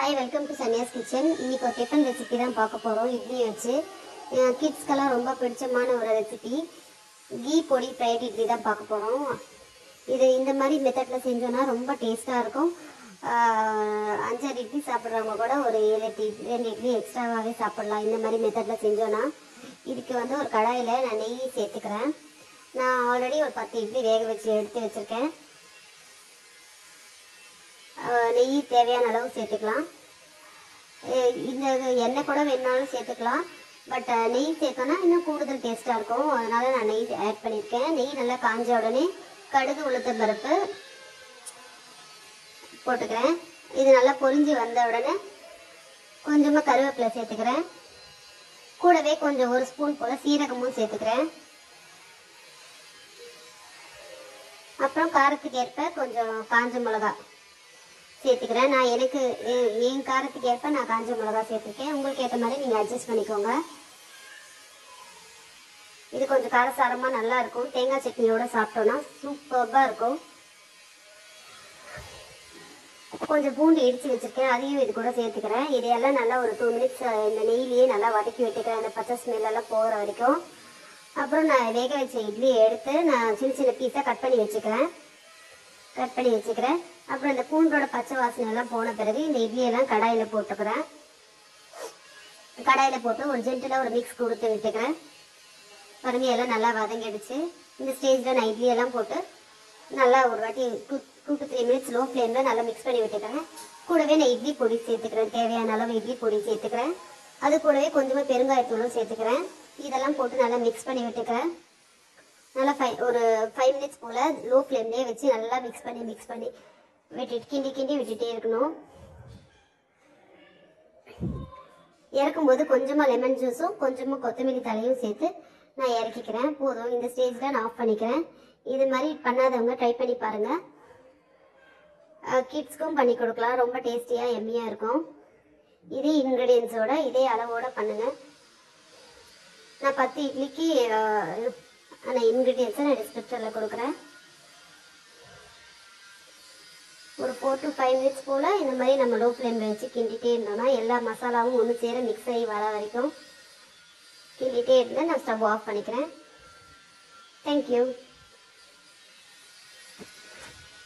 hi welcome to Sanyas kitchen இன்னைக்கு ஒரு tiffin recipe தான் பார்க்க போகிறோம் இட்லி வச்சு கிட்ஸ்க்கெல்லாம் ரொம்ப பிடிச்சமான ஒரு ரெசிபி கீ பொடி ஃப்ரைட் இட்லி தான் பார்க்க போகிறோம் இது இந்த மாதிரி மெத்தடில் செஞ்சோன்னா ரொம்ப டேஸ்ட்டாக இருக்கும் ஆஹ் அஞ்சாறு இட்லி சாப்பிட்றவங்க கூட ஒரு ஏழு எட்டு இட்லி ரெண்டு இட்லி எக்ஸ்ட்ராவாகவே சாப்பிட்லாம் இந்த மாதிரி மெத்தடில் செஞ்சோன்னா இதுக்கு வந்து ஒரு கடாயில் நான் நெய் சேர்த்துக்கிறேன் நான் ஆல்ரெடி ஒரு பத்து இட்லி வேக வச்சு எடுத்து வச்சுருக்கேன் அஹ் நெய் தேவையான அளவு சேர்த்துக்கலாம் அஹ் இந்த எண்ணெய் கூட வேணாலும் சேர்த்துக்கலாம் பட் நெய் சேர்த்தோன்னா இன்னும் கூடுதல் டேஸ்ட்டாக இருக்கும் அதனால நான் நெய் ஆட் பண்ணியிருக்கேன் நெய் நல்லா காஞ்ச உடனே கடுகு உளுத்தம் பருப்பு போட்டுக்கிறேன் இது நல்லா பொரிஞ்சு வந்த உடனே கொஞ்சமாக கருவேப்பிலை சேர்த்துக்கிறேன் கூடவே கொஞ்சம் ஒரு ஸ்பூன் போல் சீரகமும் சேர்த்துக்கிறேன் அப்புறம் காரத்துக்கு ஏற்ப கொஞ்சம் காஞ்ச மிளகா சேர்த்துக்கிறேன் நான் எனக்கு எ- என் காரத்துக்கு ஏற்ப நான் காஞ்ச மிளகா சேர்த்துருக்கேன் உங்களுக்கு ஏற்ற மாதிரி நீங்கள் அட்ஜஸ்ட் பண்ணிக்கோங்க இது கொஞ்சம் காரசாரமாக நல்லா இருக்கும் தேங்காய் சட்னியோட சாப்பிட்டோன்னா சூப்பராக இருக்கும் கொஞ்சம் பூண்டு இடித்து வச்சுருக்கேன் அதையும் இது கூட சேர்த்துக்கிறேன் இதையெல்லாம் நல்லா ஒரு டூ மினிட்ஸ் இந்த நெய்லேயே நல்லா வதக்கி விட்டுக்கிறேன் அந்த பச்சை ஸ்மெல்லாம் போகிற வரைக்கும் அப்புறம் நான் வேக வச்ச இட்லியை எடுத்து நான் சின்ன சின்ன பீஸாக கட் பண்ணி வச்சுக்கிறேன் கட் பண்ணி வச்சுக்கிறேன் அப்புறம் இந்த பூண்டோட பச்சை வாசனை எல்லாம் போன பிறகு இந்த இட்லியெல்லாம் கடாயில் போட்டுக்கிறேன் கடாயில் போட்டு ஒரு ஜென்டிலாக ஒரு மிக்ஸ் கொடுத்து விட்டுக்கிறேன் பாருங்க எல்லாம் நல்லா வதங்கிடுச்சு இந்த ஸ்டேஜில் நான் இட்லியெல்லாம் போட்டு நல்லா ஒரு வாட்டி two two to three minutes low ஃப்ளேமில் நல்லா மிக்ஸ் பண்ணி விட்டுக்கிறேன் கூடவே நான் இட்லி பொடி சேர்த்துக்கிறேன் தேவையான அளவு இட்லி பொடி சேர்த்துக்கிறேன் அது கூடவே கொஞ்சமாக பெருங்காயத்தூளும் சேர்த்துக்கிறேன் இதெல்லாம் போட்டு நல்லா மிக்ஸ் பண்ணி விட்டுக்கிறேன் நல்லா ஃபை ஒரு ஃபைவ் மினிட்ஸ் போல் லோ ஃப்ளேம்லேயே வச்சு நல்லா மிக்ஸ் பண்ணி மிக்ஸ் பண்ணி விட்டுட்டு கிண்டி கிண்டி விட்டுட்டே இருக்கணும் இறக்கும்போது கொஞ்சமாக லெமன் ஜூஸும் கொஞ்சமாக கொத்தமல்லி தலையும் சேர்த்து நான் இறக்கிக்கிறேன் போதும் இந்த ஸ்டேஜில் நான் ஆஃப் பண்ணிக்கிறேன் இது மாதிரி பண்ணாதவங்க ட்ரை பண்ணி பாருங்கள் கிட்ஸ்க்கும் பண்ணி கொடுக்கலாம் ரொம்ப டேஸ்டியாக எம்மியாக இருக்கும் இதே இன்க்ரீடியன்ஸோட இதே அளவோட பண்ணுங்கள் நான் பத்து இட்லிக்கு அஹ், அந்த இன்க்ரீடியன்ஸை நான் டிஸ்கிரிப்ஷனில் கொடுக்குறேன் ஒரு ஃபோர் டு ஃபைவ் மினிட்ஸ் போல் இந்த மாதிரி நம்ம லோ ஃப்ளேமில் வச்சு கிண்டிகிட்டே இருந்தோம்னா எல்லா மசாலாவும் ஒன்று சேர மிக்ஸ் ஆகி வர வரைக்கும் கிண்டிகிட்டே இருந்தால் நான் ஸ்டவ் ஆஃப் பண்ணிக்கிறேன் தேங்க்யூ